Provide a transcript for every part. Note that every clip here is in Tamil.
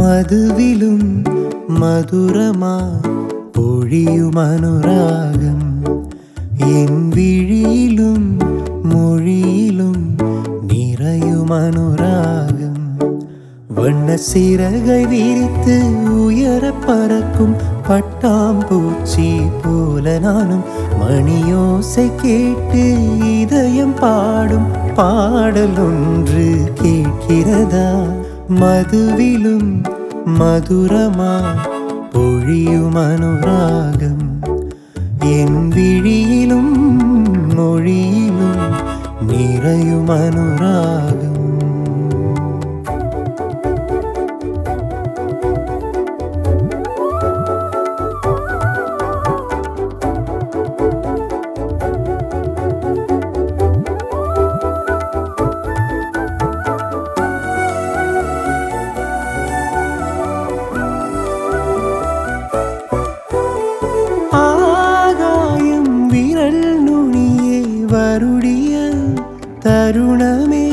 மதுவிலும் மதுரமா பொழியும் அனுராகம் என் விழியிலும் மொழியிலும் நிறையும் அனுராகம் வண்ண சிறகை விரித்து உயர பறக்கும் பட்டாம்பூச்சி போல நானும் மணியோசை கேட்டு இதயம் பாடும் பாடல் ஒன்று கேட்கிறதா மதுவிலும் மதுரமா பொழியும் அனுராகம் என் விழியிலும் மொழியிலும் நிறையும் அனுராகம் ஆகாயம் விரல் நுனியே வருடிய தருணமே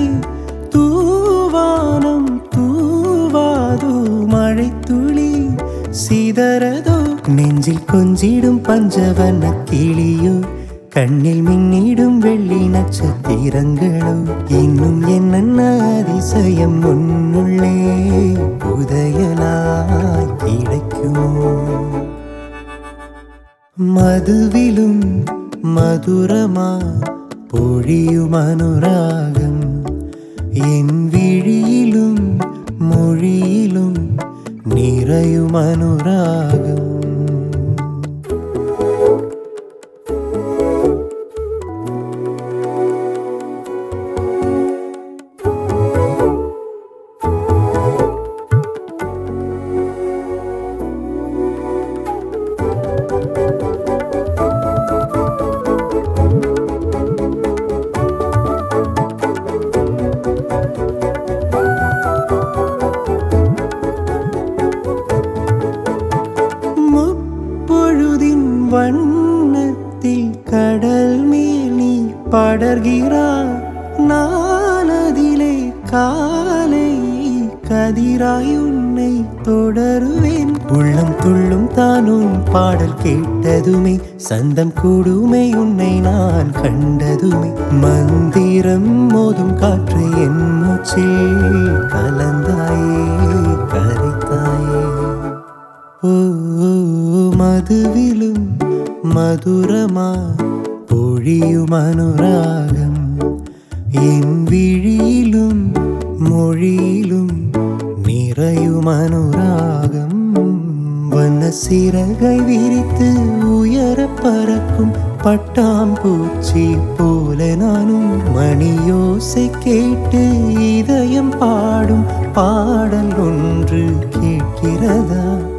தூவானம் தூவாதோ மழைத்துளி சிதறதோ நெஞ்சில் கொஞ்சிடும் பஞ்சவன கிளியோ கண்ணில் மின்னிடும் வெள்ளி நட்சத்திரங்களோ இன்னும் என்னென்ன அதிசயம் முன்னுள்ளே புதையலாய் கிடைக்குமோ மதுவிலும் மதுரமா பொழியும் அனுராகம் என் விழியிலும் மொழியிலும் நிறையும் அனுராகம் முப்பொழுதின் வண்ணத்தில் கடல் மேல் நீ படர்கிறாய் நான் அதிலே காலை கதிராய் உன்னை தொடருவேன் உள்ளம் துள்ளும் தானும் பாடல் கேட்டதுமே சந்தம் கூடுமே உன்னை நான் கண்டதுமே மந்திரம் மோதும் காற்று என் மூச்சில் கலந்தாயே கரைத்தாயே ஓ மதுவிலும் மதுரமா பொழியும் அனுராகம் என் விழியிலும் மொழியிலும் நிறையும் அனுராகம் வண்ண சிறகை விரித்து உயர பறக்கும் பட்டாம்பூச்சி போல நானும் மணியோசை கேட்டு இதயம் பாடும் பாடல் ஒன்று கேட்கிறதா